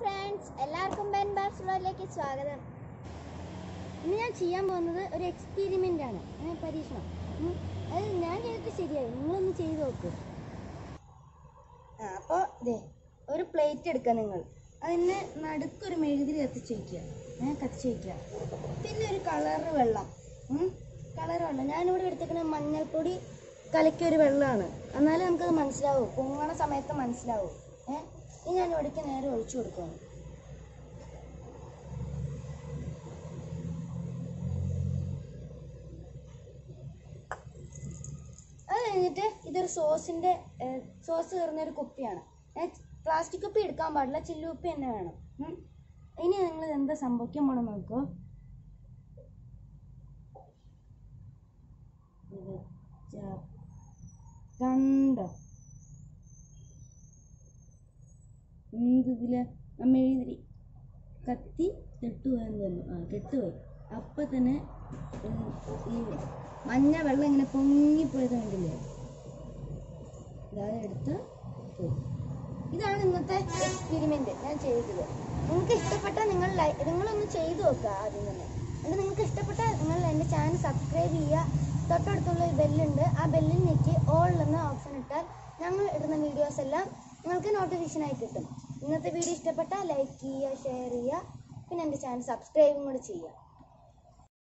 Friends എല്ലാവർക്കും Ben ബാസ്ലോയിലേക്ക് സ്വാഗതം ഇന്ന് ഞാൻ ചെയ്യാൻ പോകുന്നത് ഒരു എക്സ്പെരിമെൻ്റ് ആണ് ഏ, പരീക്ഷണം ഉം. അത് ഞാൻ ചെയ്തിട്ട് ശരിയായി നിങ്ങളൊന്ന് ചെയ്ത് നോക്ക് ആ അപ്പോൾ ഇതേ ഒരു പ്ലേറ്റ് എടുക്കുക നിങ്ങൾ അതിന് നടുക്കൊരു മെഴുകുതിരി കത്തിച്ച് വയ്ക്കുക ഏ കത്തിച്ച് വയ്ക്കുക പിന്നെ ഒരു കളറ് വെള്ളം കളർ വെള്ളം ഞാനിവിടെ എടുത്തേക്കുന്ന മഞ്ഞൾപ്പൊടി കലക്കിയ ഒരു വെള്ളമാണ് എന്നാലേ നമുക്കത് മനസ്സിലാവൂ പൊങ്ങണ സമയത്ത് മനസ്സിലാവൂ ഏ ഇനി ഞാൻ ഇവിടേക്ക് നേരെ ഒഴിച്ചു കൊടുക്കുകയാണ് അത് കഴിഞ്ഞിട്ട് ഇതൊരു സോസിൻ്റെ സോസ് കയറുന്ന ഒരു കുപ്പിയാണ് പ്ലാസ്റ്റിക് കുപ്പി എടുക്കാൻ പാടില്ല ചില്ലു കുപ്പി തന്നെ വേണം ഉം. ഇനി നിങ്ങൾ എന്താ സംഭവിക്കാൻ പോണെന്ന് നോക്കൂ ഇത് വെച്ചാ- കണ്ടോ എന്തിതില് നമ്മ എഴുതി കത്തി കെട്ടുപോയെന്ന് തോന്നുന്നു ആ കെട്ടുപോയി അപ്പം തന്നെ ഉം, ഈ മഞ്ഞ വെള്ളം ഇങ്ങനെ പൊങ്ങിപ്പോയത് കണ്ടില്ലേ ഇതാണ് എടുത്ത് പോയി ഇതാണ് ഇന്നത്തെ എക്സ്പെരിമെന്റ് ഞാൻ ചെയ്തത് നിങ്ങൾക്ക് ഇഷ്ടപ്പെട്ട നിങ്ങൾ ലൈ- നിങ്ങളൊന്ന് ചെയ്തു നോക്കുക ആദ്യം തന്നെ എന്നിട്ട് നിങ്ങൾക്ക് ഇഷ്ടപ്പെട്ട നിങ്ങൾ എൻ്റെ ചാനൽ സബ്സ്ക്രൈബ് ചെയ്യുക തൊട്ടടുത്തുള്ള ഒരു ബെല്ലുണ്ട് ആ ബെല്ലിൽ ഞെക്കി ഓൾ എന്ന ഓപ്ഷൻ ഇട്ടാൽ ഞങ്ങൾ ഇടുന്ന വീഡിയോസ് എല്ലാം നിങ്ങൾക്ക് നോട്ടിഫിക്കേഷൻ ആയി കിട്ടും ഇന്നത്തെ വീഡിയോ ഇഷ്ടപ്പെട്ടാൽ ലൈക്ക് ചെയ്യുക ഷെയർ ചെയ്യുക പിന്നെ എൻ്റെ ചാനൽ സബ്സ്ക്രൈബും കൂടെ ചെയ്യുക